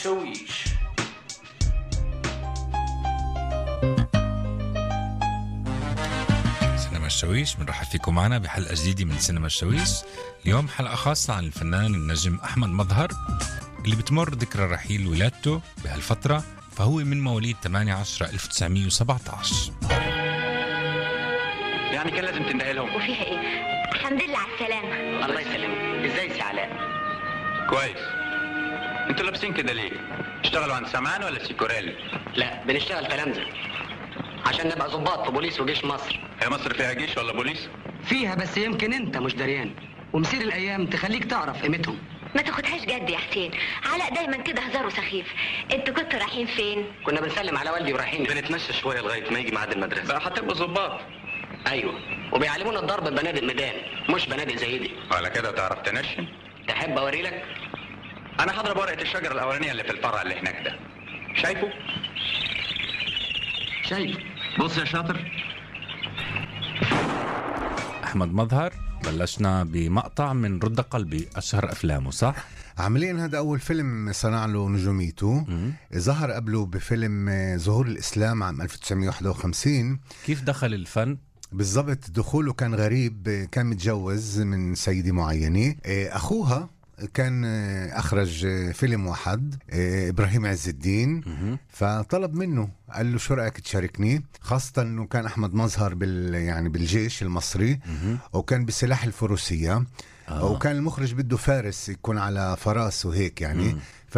الشويش سينما الشويش بنرحب فيكم معنا بحلقة جديدة من سينما الشويش اليوم حلقة خاصة عن الفنان النجم أحمد مظهر اللي بتمر ذكرى رحيل ولادته بهالفترة فهو من مواليد 8 10 1917 يعني كان لازم تنتهي لهم وفيها ايه الحمد لله على السلامة الله يسلمك ازاي سي علاء كويس انتوا لابسين كده ليه اشتغلوا عند سمان ولا سيكوريل لا بنشتغل تلامذة عشان نبقى ضباط في بوليس وجيش مصر هي مصر فيها جيش ولا بوليس فيها بس يمكن انت مش دريان ومسير الايام تخليك تعرف قيمتهم ما تاخدهاش جد يا حسين علاء دايما كده هزاره سخيف انتوا كنتوا رايحين فين كنا بنسلم على والدي ورايحين بنتمشى شويه لغايه ما يجي ميعاد المدرسه بقى هتبقوا ظباط ايوه وبيعلمونا الضرب ببنادق ميدان مش بنادق زي دي وعلى كده تعرف تنشن تحب اوري لك انا هضرب ورقه الشجره الاولانيه اللي في الفرع اللي هناك ده شايفه شايف بص يا شاطر أحمد مظهر بلشنا بمقطع من رد قلبي أشهر أفلامه صح؟ عمليا هذا أول فيلم صنع له نجوميته ظهر قبله بفيلم آه، ظهور الإسلام عام 1951 كيف دخل الفن؟ بالضبط دخوله كان غريب آه، كان متجوز من سيدة معينة آه، أخوها كان آه، أخرج آه، فيلم واحد آه، إبراهيم عز الدين فطلب منه قال له شو رأيك تشاركني خاصة أنه كان أحمد مظهر بال يعني بالجيش المصري وكان بسلاح الفروسية آه. وكان المخرج بده فارس يكون على فراس وهيك يعني